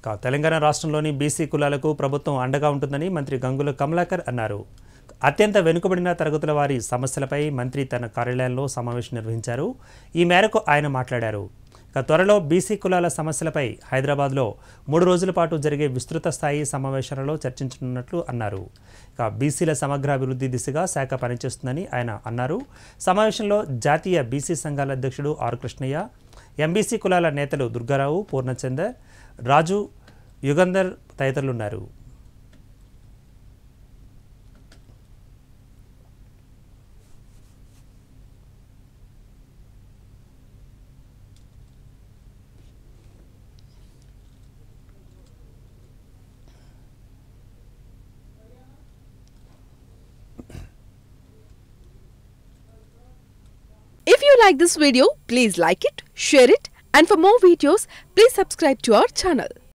ఇక తెలంగాణ రాష్ట్రంలోని బీసీ కులాలకు ప్రభుత్వం అండగా ఉంటుందని మంత్రి గంగుల కమలాకర్ అన్నారు అత్యంత వెనుకబడిన తరగతుల వారి సమస్యలపై మంత్రి తన కార్యాలయంలో సమావేశం నిర్వహించారు ఈ మేరకు ఆయన మాట్లాడారు ఇక త్వరలో బీసీ కులాల సమస్యలపై హైదరాబాద్లో మూడు రోజుల పాటు జరిగే విస్తృత స్థాయి సమావేశాలలో చర్చించనున్నట్లు అన్నారు ఇక బీసీల సమగ్ర అభివృద్ధి దిశగా శాఖ పనిచేస్తుందని ఆయన అన్నారు సమావేశంలో జాతీయ బీసీ సంఘాల అధ్యక్షుడు ఆర్ కృష్ణయ్య ఎంబీసీ కులాల నేతలు దుర్గారావు పూర్ణచందర్ రాజు యుగంధర్ తదితరులు ఉన్నారు If you like this video, please like it, share it, and for more videos, please subscribe to our channel.